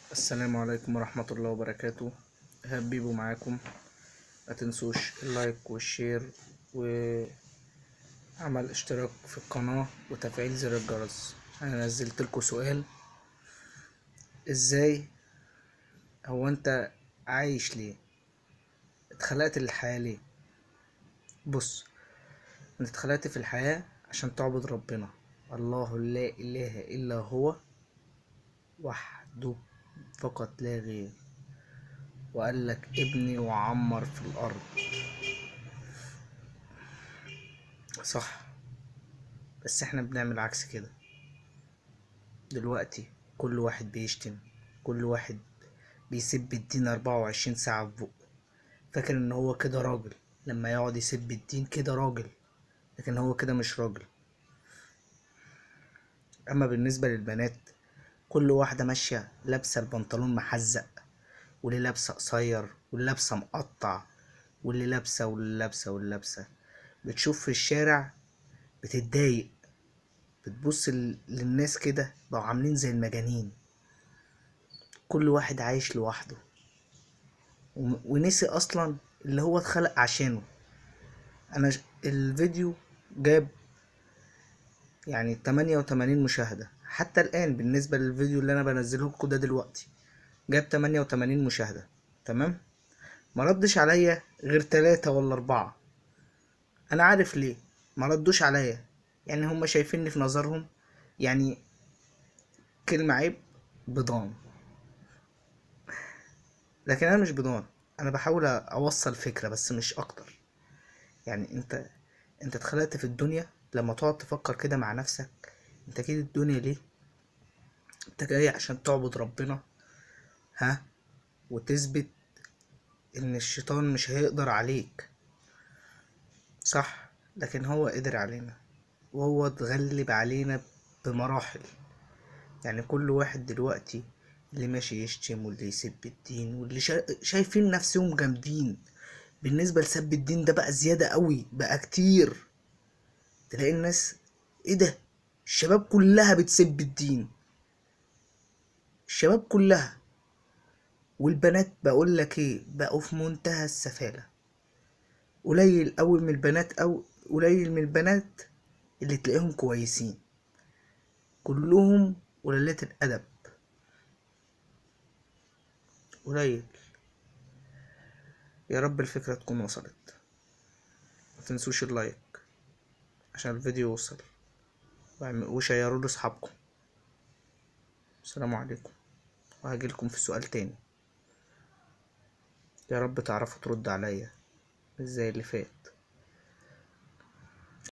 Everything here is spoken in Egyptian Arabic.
السلام عليكم ورحمة الله وبركاته إيهاب بيبو معاكم ما تنسوش اللايك والشير وعمل اشتراك في القناة وتفعيل زر الجرس أنا نزلت لكم سؤال إزاي هو أنت عايش ليه اتخلقت للحياة ليه بص أنت اتخلقت في الحياة عشان تعبد ربنا الله لا إله إلا هو وحده فقط لا غير وقال لك ابني وعمر في الأرض صح بس احنا بنعمل عكس كده دلوقتي كل واحد بيشتم كل واحد بيسب الدين أربعة وعشرين ساعة في بقه فاكر ان هو كده راجل لما يقعد يسب الدين كده راجل لكن هو كده مش راجل اما بالنسبة للبنات كل واحدة ماشية لابسة البنطلون محزق واللي لابسة قصير واللي لابسة مقطع واللي لابسة واللي لابسة واللي لابسة بتشوف في الشارع بتتضايق بتبص ل- للناس كده بقوا عاملين زي المجانين كل واحد عايش لوحده وم- ونسي اصلا اللي هو اتخلق عشانه انا ش- الفيديو جاب يعني 88 مشاهدة حتى الآن بالنسبة للفيديو اللي أنا بنزله لكم ده دلوقتي جاب 88 مشاهدة تمام ما ردش عليا غير تلاتة ولا أربعة أنا عارف ليه ما ردوش عليا يعني هما شايفيني في نظرهم يعني كلمة عيب بضان لكن أنا مش بضان أنا بحاول أوصل فكرة بس مش أكتر يعني أنت أنت اتخلقت في الدنيا لما تقعد تفكر كده مع نفسك انت كده الدنيا ليه انت جاي عشان تعبد ربنا ها وتثبت ان الشيطان مش هيقدر عليك صح لكن هو قدر علينا وهو اتغلب علينا بمراحل يعني كل واحد دلوقتي اللي ماشي يشتم واللي يسب الدين واللي شا... شايفين نفسهم جامدين بالنسبة لسب الدين ده بقى زيادة قوي بقى كتير تلاقي الناس ايه ده الشباب كلها بتسب الدين الشباب كلها والبنات بقول لك ايه بقوا في منتهى السفالة قليل قوي من البنات او قليل من البنات اللي تلاقيهم كويسين كلهم قلالة الادب قليل يا رب الفكرة تكون وصلت متنسوش اللايك عشان الفيديو يوصل واعم- وشيروا لاصحابكم السلام عليكم وهجيلكم في سؤال تاني يا رب تعرفوا ترد عليا مش زي اللي فات